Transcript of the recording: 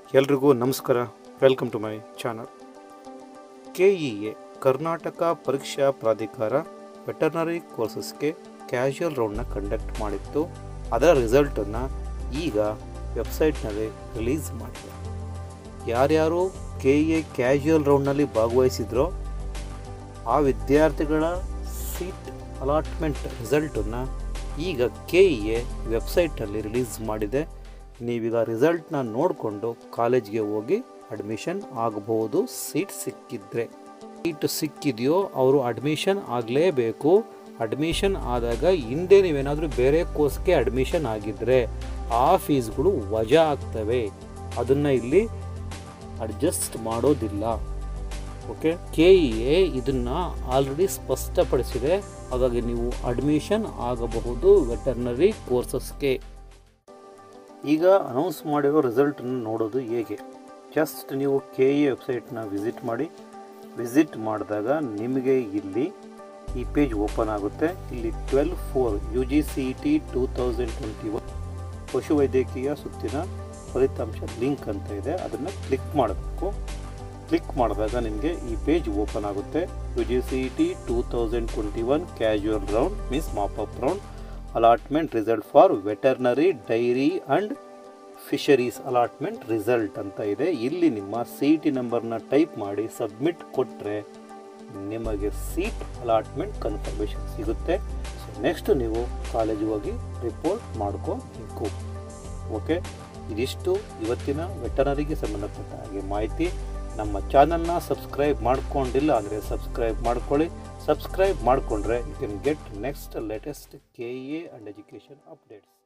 ಎಲ್ರಿಗೂ ನಮಸ್ಕಾರ welcome to my channel K E A Karnataka ಪರೀಕ್ಷಾ ಪ್ರಾಧಿಕಾರ ವೆಟರ್ನರಿ ಕೋರ್ಸಸ್ಗೆ ಕ್ಯಾಶುಯಲ್ ರೌಂಡ್ನ ಕಂಡಕ್ಟ್ ಮಾಡಿತ್ತು ಅದರ ರಿಸಲ್ಟನ್ನು ಈಗ ವೆಬ್ಸೈಟ್ನಲ್ಲಿ ರಿಲೀಸ್ ಮಾಡಿದೆ ಯಾರ್ಯಾರು ಕೆ ಇ ಎ ಕ್ಯಾಶುಯಲ್ ರೌಂಡ್ನಲ್ಲಿ ಭಾಗವಹಿಸಿದ್ರೋ ಆ ವಿದ್ಯಾರ್ಥಿಗಳ ಸೀಟ್ ಅಲಾಟ್ಮೆಂಟ್ ರಿಸಲ್ಟನ್ನು ಈಗ ಕೆ ಇ ಎ ವೆಬ್ಸೈಟಲ್ಲಿ ರಿಲೀಸ್ ಮಾಡಿದೆ ನೀವೀಗ ರಿಸಲ್ಟ್ನ ನೋಡಿಕೊಂಡು ಕಾಲೇಜ್ಗೆ ಹೋಗಿ ಅಡ್ಮಿಷನ್ ಆಗಬಹುದು ಸೀಟ್ ಸಿಕ್ಕಿದ್ರೆ ಸೀಟ್ ಸಿಕ್ಕಿದೆಯೋ ಅವರು ಅಡ್ಮಿಷನ್ ಆಗಲೇಬೇಕು ಅಡ್ಮಿಷನ್ ಆದಾಗ ಹಿಂದೆ ನೀವೇನಾದರೂ ಬೇರೆ ಕೋರ್ಸ್ಗೆ ಅಡ್ಮಿಷನ್ ಆಗಿದ್ದರೆ ಆ ಫೀಸ್ಗಳು ವಜಾ ಆಗ್ತವೆ ಅದನ್ನು ಇಲ್ಲಿ ಅಡ್ಜಸ್ಟ್ ಮಾಡೋದಿಲ್ಲ ಓಕೆ ಕೆ ಇ ಎ ಇದನ್ನು ಆಲ್ರೆಡಿ ಸ್ಪಷ್ಟಪಡಿಸಿದೆ ಹಾಗಾಗಿ ನೀವು ಅಡ್ಮಿಷನ್ ಆಗಬಹುದು ವೆಟರ್ನರಿ ಕೋರ್ಸಸ್ಗೆ ಈಗ ಅನೌನ್ಸ್ ಮಾಡಿರೋ ರಿಸಲ್ಟನ್ನು ನೋಡೋದು ಹೇಗೆ ಜಸ್ಟ್ ನೀವು ಕೆ ಇ ವೆಬ್ಸೈಟ್ನ ವಿಸಿಟ್ ಮಾಡಿ ವಿಸಿಟ್ ಮಾಡಿದಾಗ ನಿಮಗೆ ಇಲ್ಲಿ ಈ ಪೇಜ್ ಓಪನ್ ಆಗುತ್ತೆ ಇಲ್ಲಿ twelve four U G C E T two thousand twenty one ಪಶುವೈದ್ಯಕೀಯ ಸುತ್ತಿನ ಫಲಿತಾಂಶ ಲಿಂಕ್ ಅಂತ ಇದೆ ಅದನ್ನು ಕ್ಲಿಕ್ ಮಾಡಬೇಕು ಕ್ಲಿಕ್ ಮಾಡಿದಾಗ ನಿಮಗೆ ಈ ಪೇಜ್ ಓಪನ್ ಆಗುತ್ತೆ U G C E T two thousand twenty one casual round means mop up round allotment result for veterinary dairy and fisheries allotment result ಅಂತ ಇದೆ ಇಲ್ಲಿ ನಿಮ್ಮ ಸಿ ಟಿ ನಂಬರ್ನ ಟೈಪ್ ಮಾಡಿ ಸಬ್ಮಿಟ್ ಕೊಟ್ಟರೆ ನಿಮಗೆ ಸೀಟ್ ಅಲಾಟ್ಮೆಂಟ್ ಕನ್ಫರ್ಮೇಷನ್ ಸಿಗುತ್ತೆ ಸೊ ನೆಕ್ಸ್ಟ್ ನೀವು ಕಾಲೇಜಿಗೆ ಹೋಗಿ ರಿಪೋರ್ಟ್ ಮಾಡ್ಕೋಬೇಕು ಓಕೆ ಇದಿಷ್ಟು ಇವತ್ತಿನ ವೆಟನರಿಗೆ ಸಂಬಂಧಪಟ್ಟ ಹಾಗೆ ಮಾಹಿತಿ ನಮ್ಮ ಚಾನಲ್ನ ಸಬ್ಸ್ಕ್ರೈಬ್ ಮಾಡ್ಕೊಂಡಿಲ್ಲ ಅಂದರೆ ಸಬ್ಸ್ಕ್ರೈಬ್ ಮಾಡ್ಕೊಳ್ಳಿ ಸಬ್ಸ್ಕ್ರೈಬ್ ಮಾಡಿಕೊಂಡ್ರೆ you can get next latest K A and education updates